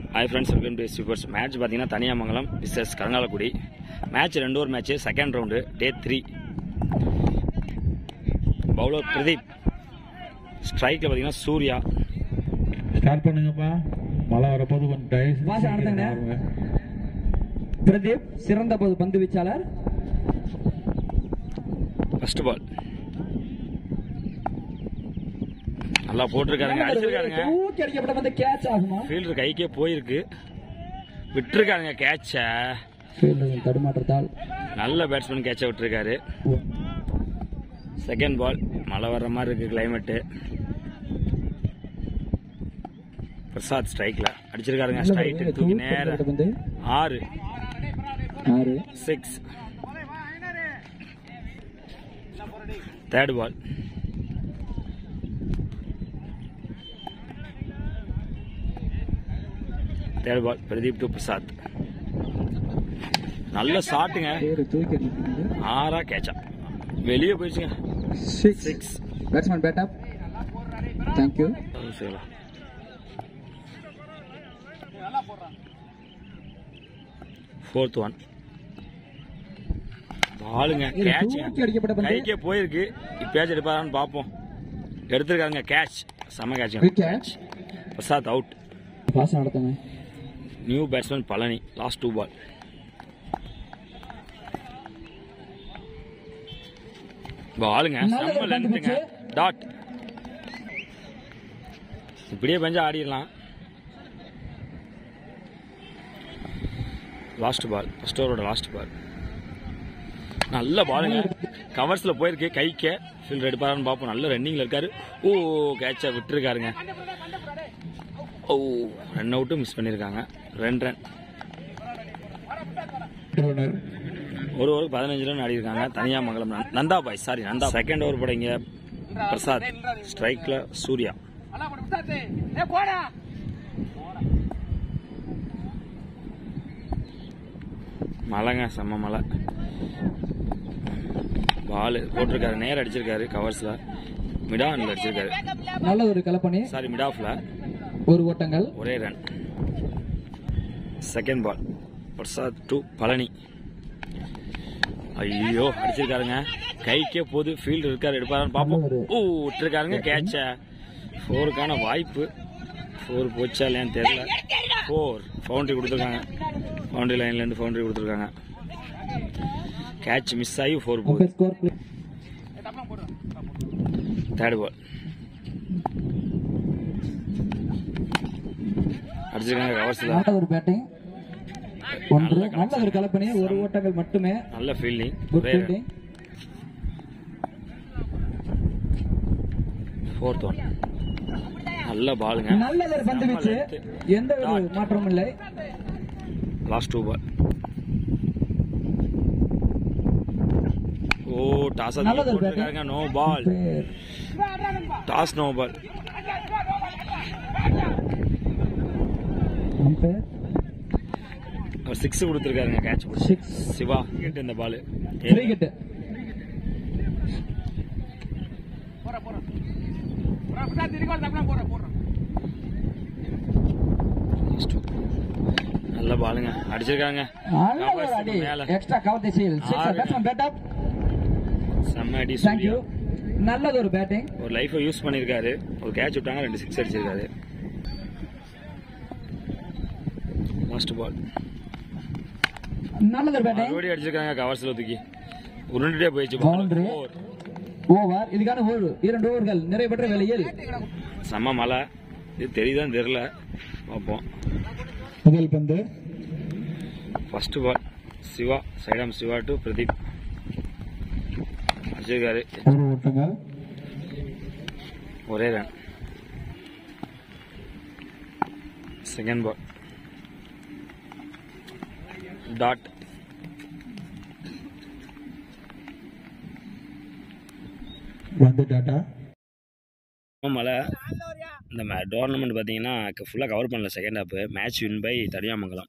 Hi friends welcome to supers match பார்த்தீங்கன்னா Thaniyamangalam versus Karungalakudi match ரெண்டு ஒரு match second round day three bowler Pradeep ஸ்ட்ரைக்கில் பார்த்தீங்கன்னா சூர்யா ஸ்டார்ட் பண்ணுங்கப்பா மழை வரப்போது கொஞ்சம் டயஸ் வாச ஆடுதுங்கண்ணே. பிரதீப் சிறந்த பந்து பந்து வீச்சாளர் ஃபர்ஸ்ட் பால் நல்லா போட்டிருக்காருங்க அடிச்சிருக்காருங்க தூக்கி அடிக்கப்பட்ட பந்து கேட்ச் ஆகுமா ஃபீல்டர் கைக்கே போயிருக்கு விட்டுருக்காருங்க கேட்சை ஃபீல்டரின் தடுமாற்றத்தால் நல்ல பேட்ஸ்மேன் கேட்சை விட்டுருக்காரு செகண்ட் பால் மழை வர்ற மாதிரி இருக்கு கிளைமேட்டு பிரசாத் ஸ்ட்ரைக்ல அடிச்சிருக்காருங்க ஸ்ட்ரைட் தூக்கி நேர தூக்கப்பட்ட பந்து ஆறு ஆறு six third ball third ball Pradeep to Prasad நல்ல ஷாட்டுங்க பேரு தூக்கி அடிக்கப்பட்ட பந்து ஆறா கேட்சா வெளியே போயிடுச்சுங்க six six batsman bat up thank you செய்யலாம் ஃபோர்த் ஒன் பாலுங்க கேட்ச் தூக்கி அடிக்கப்பட்ட பந்து கைக்கே போயிருக்கு இப்பயாச்சும் எடுப்பாரான்னு பார்ப்போம் எடுத்திருக்காருங்க கேட்ச் செம catch catch Prasad out boss நடத்துங்க new batsman Palani last two ball பாலுங்க நல்ல செம்ம ஒரு பந்து லென்த்துங்க டாட் இப்படியே பஞ்சா ஆடிடலாம் லாஸ்ட் பால் ஃபர்ஸ்ட் ஓவரோட லாஸ்ட் பால் நல்ல பாலுங்க கவர்ஸ்ல போயிருக்கு கைக்க ஃபீல்டர் எடுப்பாரான்னு பார்ப்போம் நல்ல ரன்னிங்ல இருக்காரு ஓ கேட்சை விட்டுருக்காருங்க ஓ ரன் அவுட்டும் மிஸ் பண்ணியிருக்காங்க ரெண்டு ரன் ரன்னர் ஒரு ஓவருக்கு பதினஞ்சு ரன் ஆடி இருக்காங்க தனியா மங்கலம் நந்- நந்தா பாய் சாரி நந்தா செகண்ட் ஓவர் படைங்க பிரசாத் ஸ்ட்ரைக்ல சூர்யா மழைங்க செம்ம மழை பால் போட்டிருக்காரு நேர் அடிச்சிருக்காரு கவர்ஸ்ல மிடான்ல அடிச்சிருக்காரு நல்ல ஒரு கலப்பணி சாரி மிட் ஆஃப்ல ஒரு ஓட்டங்கள் ஒரே run second ball Prasad to Palani ஐயோ அடிச்சிருக்காருங்க கைக்கே போது ஃபீல்டு இருக்காரு எடுப்பாரான்னு பார்ப்போம் ஓ விட்டுருக்காருங்க கேட்ச ஃபோருக்கான வாய்ப்பு ஃபோர் போச்சா இல்லையான்னு தெரியல ஃபோர் பவுண்டரி கொடுத்துருக்காங்க பவுண்டரி லைன்ல இருந்து பவுண்டரி கொடுத்துருக்காங்க கேட்ச் மிஸ் ஆகி ஃபோர் போகுது உங்க ஸ்கோர் தேர்ட் பால் அடிச்சிருக்காங்க கவர்ஸ்ல நல்ல ஒரு பேட்டிங் ஒன்று நல்ல ஒரு கலப்பணி ஒரு ஓட்டங்கள் மட்டுமே நல்ல ஃபீல்டிங் குட் ஒரே ஃபீல்டிங் ஃபோர்த் ஒன் நல்ல பாலுங்க நல்ல ஒரு பந்து வீச்சு எந்த ஒரு மாற்றமும் இல்லை last two ball oh toss நல்லது ஒரு போட்டிருக்காருங்க நோ பால் பேர். Toss no ball umpire. அவர் சிக்ஸ் கொடுத்துருக்காருங்க கேட்ச் Six. சிவா கேட்டு இந்த பால் Three wicket. நல்ல பாலுங்க அடிச்சிருக்காங்க நல்ல ஒரு Covers அடி. மேல. Extra cover the shield. Six. ஆறு. Batsman bat up. செம்ம அடி Thank சூர்யா you. நல்லது ஒரு பேட்டிங் ஒரு லைஃபை யூஸ் பண்ணியிருக்காரு ஒரு கேட்ச் விட்டாங்க ரெண்டு சிக்ஸ் அடிச்சிருக்காரு லாஸ்ட் பால் நல்லது ஒரு பேட்டிங் மறுபடியும் அடிச்சிருக்காங்க கவர்ஸ்ல தூக்கி உருண்டுட்டே போயிடுச்சு Boundary. Four. ஓவர் இதுக்கான ஒரு இரண்டு ஓவர்கள் நிறைவு பெற்ற வேளையில் செம்ம மழை இது தெரியுதான்னு தெரியல பார்ப்போம் முதல் பந்து ஃபர்ஸ்ட் பால் சிவா சைடாம் சிவா டு பிரதீப் அடிச்சிருக்காரு ஒரு ஓட்டங்கள் ஒரே ரன் செகண்ட் பால் டாட் வந்து டாட்டா மழை இந்த டோர்னமெண்ட் பார்த்தீங்கன்னா ஃபுல்லாக கவர் பண்ணல second half match win by Thaniyamangalam